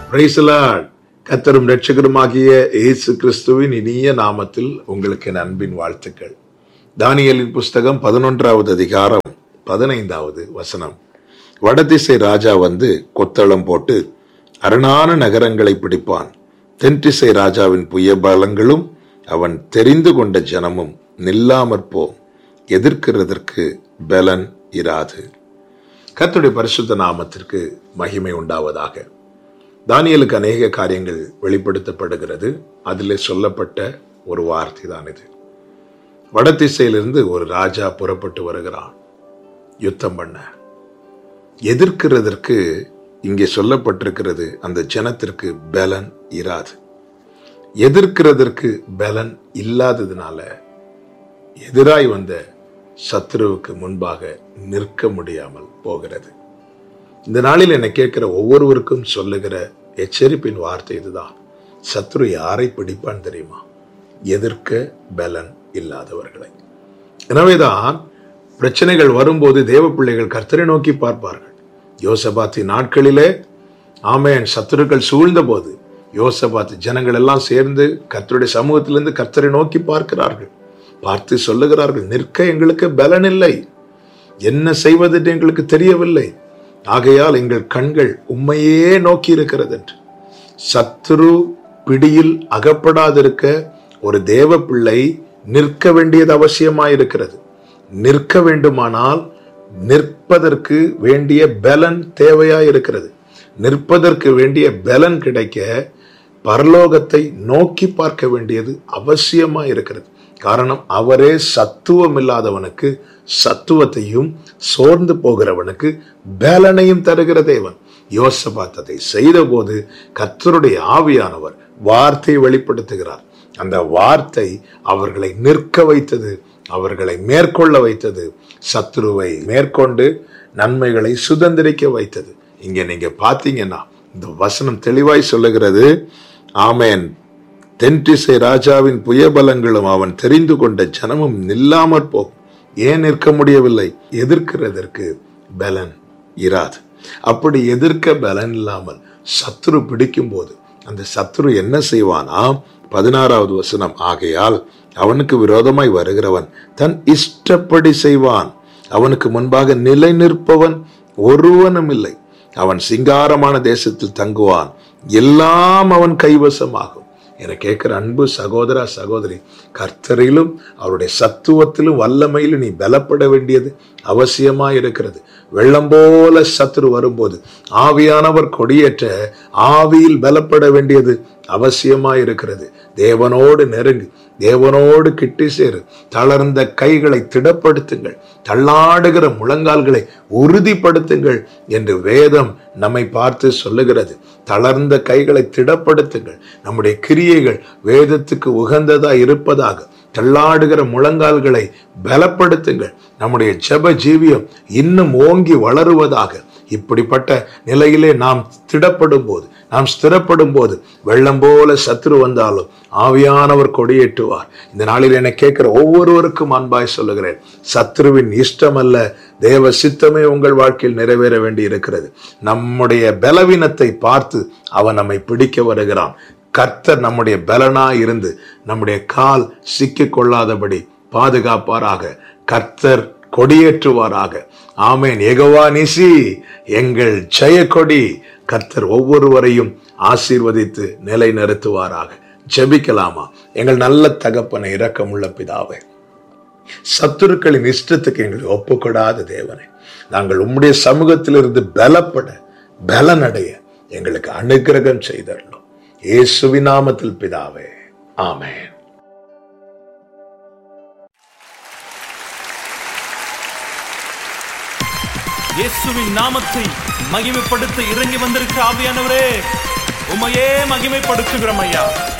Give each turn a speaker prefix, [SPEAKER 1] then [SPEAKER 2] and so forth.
[SPEAKER 1] பிரைசலாட் கத்தரும் ரட்சகருமாகிய இயேசு கிறிஸ்துவின் இனிய நாமத்தில் உங்களுக்கு என் அன்பின் வாழ்த்துக்கள் தானியலின் புஸ்தகம் பதினொன்றாவது அதிகாரம் பதினைந்தாவது வசனம் வடதிசை ராஜா வந்து கொத்தளம் போட்டு அரணான நகரங்களை பிடிப்பான் தென்திசை ராஜாவின் புய பலங்களும் அவன் தெரிந்து கொண்ட ஜனமும் நில்லாமற் போம் எதிர்க்கிறதற்கு பலன் இராது கர்த்தருடைய பரிசுத்த நாமத்திற்கு மகிமை உண்டாவதாக தானியலுக்கு அநேக காரியங்கள் வெளிப்படுத்தப்படுகிறது அதிலே சொல்லப்பட்ட ஒரு வார்த்தை தான் இது வடதிசையிலிருந்து ஒரு ராஜா புறப்பட்டு வருகிறான் யுத்தம் பண்ண எதிர்க்கிறதற்கு இங்கே சொல்லப்பட்டிருக்கிறது அந்த ஜனத்திற்கு பலன் இராது எதிர்க்கிறதற்கு பலன் இல்லாததுனால எதிராய் வந்த சத்ருவுக்கு முன்பாக நிற்க முடியாமல் போகிறது இந்த நாளில் என்னை கேட்கிற ஒவ்வொருவருக்கும் சொல்லுகிற எச்சரிப்பின் வார்த்தை இதுதான் சத்ரு யாரை பிடிப்பான் தெரியுமா எதிர்க்க பலன் இல்லாதவர்களை எனவேதான் பிரச்சனைகள் வரும்போது தேவ பிள்ளைகள் கர்த்தரை நோக்கி பார்ப்பார்கள் யோசபாத்தி நாட்களிலே ஆமேன் சத்துருக்கள் சூழ்ந்த போது யோசபாத்து ஜனங்கள் எல்லாம் சேர்ந்து கர்த்தருடைய சமூகத்திலிருந்து கர்த்தரை நோக்கி பார்க்கிறார்கள் பார்த்து சொல்லுகிறார்கள் நிற்க எங்களுக்கு பலன் இல்லை என்ன செய்வது என்று எங்களுக்கு தெரியவில்லை ஆகையால் எங்கள் கண்கள் உண்மையே நோக்கி இருக்கிறது என்று சத்துரு பிடியில் அகப்படாதிருக்க ஒரு தேவ பிள்ளை நிற்க வேண்டியது அவசியமாயிருக்கிறது நிற்க வேண்டுமானால் நிற்பதற்கு வேண்டிய பலன் தேவையாயிருக்கிறது நிற்பதற்கு வேண்டிய பலன் கிடைக்க பரலோகத்தை நோக்கி பார்க்க வேண்டியது அவசியமா இருக்கிறது காரணம் அவரே சத்துவம் இல்லாதவனுக்கு சத்துவத்தையும் சோர்ந்து போகிறவனுக்கு பலனையும் தருகிற தேவன் யோசபாத் அதை செய்தபோது கர்த்தருடைய ஆவியானவர் வார்த்தையை வெளிப்படுத்துகிறார் அந்த வார்த்தை அவர்களை நிற்க வைத்தது அவர்களை மேற்கொள்ள வைத்தது சத்ருவை மேற்கொண்டு நன்மைகளை சுதந்திரிக்க வைத்தது இங்க நீங்க பாத்தீங்கன்னா இந்த வசனம் தெளிவாய் சொல்லுகிறது ஆமேன் தென்திசை ராஜாவின் புயபலங்களும் அவன் தெரிந்து கொண்ட ஜனமும் நில்லாமற் போகும் ஏன் நிற்க முடியவில்லை எதிர்க்கிறதற்கு பலன் இராது அப்படி எதிர்க்க பலன் இல்லாமல் சத்ரு பிடிக்கும் போது அந்த சத்ரு என்ன செய்வானா பதினாறாவது வசனம் ஆகையால் அவனுக்கு விரோதமாய் வருகிறவன் தன் இஷ்டப்படி செய்வான் அவனுக்கு முன்பாக நிலை நிற்பவன் ஒருவனும் இல்லை அவன் சிங்காரமான தேசத்தில் தங்குவான் எல்லாம் அவன் கைவசமாகும் என கேட்கிற அன்பு சகோதரா சகோதரி கர்த்தரிலும் அவருடைய சத்துவத்திலும் வல்லமையிலும் நீ பலப்பட வேண்டியது அவசியமா இருக்கிறது வெள்ளம் போல சத்துரு வரும்போது ஆவியானவர் கொடியேற்ற ஆவியில் பலப்பட வேண்டியது அவசியமா இருக்கிறது தேவனோடு நெருங்கு தேவனோடு கிட்டி சேரு தளர்ந்த கைகளை திடப்படுத்துங்கள் தள்ளாடுகிற முழங்கால்களை உறுதிப்படுத்துங்கள் என்று வேதம் நம்மை பார்த்து சொல்லுகிறது தளர்ந்த கைகளை திடப்படுத்துங்கள் நம்முடைய கிரியைகள் வேதத்துக்கு உகந்ததா இருப்பதாக தள்ளாடுகிற முழங்கால்களை பலப்படுத்துங்கள் நம்முடைய ஜெப ஜீவியம் இன்னும் ஓங்கி வளருவதாக இப்படிப்பட்ட நிலையிலே நாம் திடப்படும் போது நாம் ஸ்திரப்படும் போது வெள்ளம் போல சத்துரு வந்தாலும் ஆவியானவர் கொடியேற்றுவார் இந்த நாளில் என்னை கேட்கிற ஒவ்வொருவருக்கும் அன்பாய் சொல்லுகிறேன் சத்ருவின் இஷ்டம் அல்ல தேவ சித்தமே உங்கள் வாழ்க்கையில் நிறைவேற வேண்டி இருக்கிறது நம்முடைய பலவீனத்தை பார்த்து அவன் நம்மை பிடிக்க வருகிறான் கர்த்தர் நம்முடைய பலனா இருந்து நம்முடைய கால் சிக்கிக் கொள்ளாதபடி பாதுகாப்பாராக கர்த்தர் கொடியேற்றுவாராக ஆமேன் எகவா நிசி எங்கள் ஜெய கொடி கர்த்தர் ஒவ்வொருவரையும் ஆசீர்வதித்து நிலை நிறுத்துவாராக ஜெபிக்கலாமா எங்கள் நல்ல தகப்பனை இரக்கமுள்ள பிதாவே சத்துருக்களின் இஷ்டத்துக்கு எங்களை ஒப்புக்கொடாத தேவனே நாங்கள் உம்முடைய சமூகத்திலிருந்து பலப்பட பலனடைய எங்களுக்கு அனுக்கிரகம் செய்தரணும் இயேசுவின் நாமத்தில் பிதாவே ஆமென்
[SPEAKER 2] இயேசுவின் நாமத்தை மகிமைப்படுத்த இறங்கி வந்திருக்க ஆவியானவரே உமையே மகிமைப்படுத்துகிறோம் ஐயா